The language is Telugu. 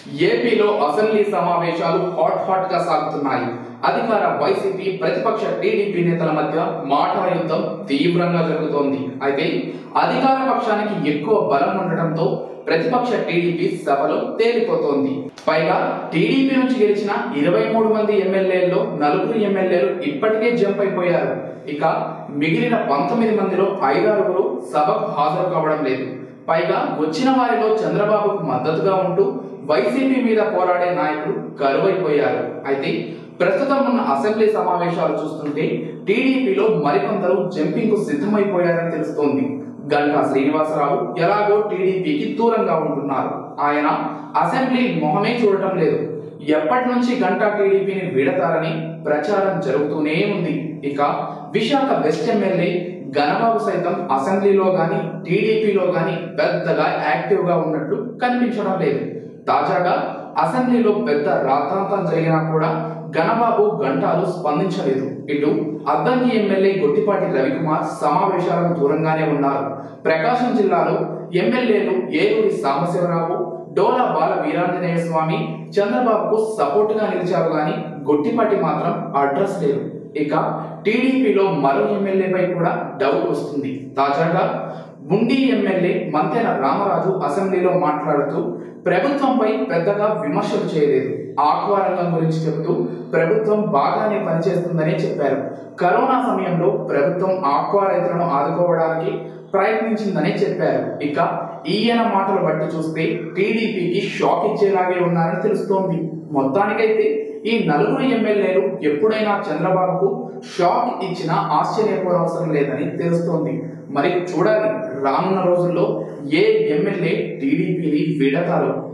ఏపీలో అసెంబ్లీ సమావేశాలు హాట్ హాట్ గా సాగుతున్నాయి అధికార వైసీపీ ప్రతిపక్ష టీడీపీ నేతల మధ్య మాటల యుద్ధం తీవ్రంగా జరుగుతోంది అయితే అధికార పక్షానికి ఎక్కువ బలం ఉండటంతో ప్రతిపక్ష టీడీపీ సభలో తేలిపోతోంది పైగా టీడీపీ నుంచి గెలిచిన ఇరవై మూడు మంది ఎమ్మెల్యేల్లో నలుగురు ఎమ్మెల్యేలు ఇప్పటికే జంప్ అయిపోయారు ఇక మిగిలిన పంతొమ్మిది మందిలో ఐదారుగురు సభకు హాజరు కావడం లేదు పైగా వచ్చిన వారిలో చంద్రబాబుకు మద్దతుగా ఉంటూ వైసీపీ మీద పోరాడే నాయకులు కరువైపోయారు అయితే ప్రస్తుతం ఉన్న అసెంబ్లీ సమావేశాలు చూస్తుంటే టీడీపీలో మరికొందరు జంపింగ్ కు సిద్ధమైపోయారని తెలుస్తోంది గంటా శ్రీనివాసరావు ఎలాగో టీడీపీకి దూరంగా ఉంటున్నారు ఆయన అసెంబ్లీ మొహమే చూడటం లేదు ఎప్పటి నుంచి గంటా టీడీపీని వీడతారని ప్రచారం జరుగుతూనే ఉంది ఇక విశాఖ వెస్ట్ ఎమ్మెల్యే గణబాబు సైతం అసెంబ్లీలో గాని టీడీపీలో గాని పెద్దగా యాక్టివ్ గా ఉన్నట్లు కనిపించడం లేదు తాజాగా అసెంబ్లీలో పెద్ద రాద్ధాంతం జరిగినా కూడా గణబాబు గంటాలు స్పందించలేదు ఇటు అద్దంకి ఎమ్మెల్యే గొట్టిపాటి రవికుమార్ సమావేశాలకు దూరంగానే ఉన్నారు ప్రకాశం జిల్లాలో ఎమ్మెల్యేలు ఏలూరి సాంబశివరావు డోలా బాల వీరాంజనేయ స్వామి చంద్రబాబుకు సపోర్ట్ గా నిలిచారు గాని గొట్టిపాటి మాత్రం అడ్రస్ లేదు ఇక టీడీపీలో మరో ఎమ్మెల్యేపై కూడా డౌట్ వస్తుంది తాజాగా బుండి ఎమ్మెల్యే మంతెన రామరాజు అసెంబ్లీలో మాట్లాడుతూ ప్రభుత్వంపై పెద్దగా విమర్శలు చేయలేదు ఆక్వా రంగం గురించి చెబుతూ ప్రభుత్వం బాగానే పనిచేస్తుందని చెప్పారు కరోనా సమయంలో ప్రభుత్వం ఆక్వా రైతులను ఆదుకోవడానికి ప్రయత్నించిందని చెప్పారు ఇక ఈయన మాటలు బట్టి చూస్తే టీడీపీకి షాక్ ఇచ్చేలాగే ఉన్నారని తెలుస్తోంది మొత్తానికైతే ఈ నలుగురు ఎమ్మెల్యేలు ఎప్పుడైనా చంద్రబాబుకు షాక్ ఇచ్చినా ఆశ్చర్యపోనవసరం లేదని తెలుస్తోంది మరి చూడాలి రానున్న రోజుల్లో ఏ ఎమ్మెల్యే టీడీపీని విడతారో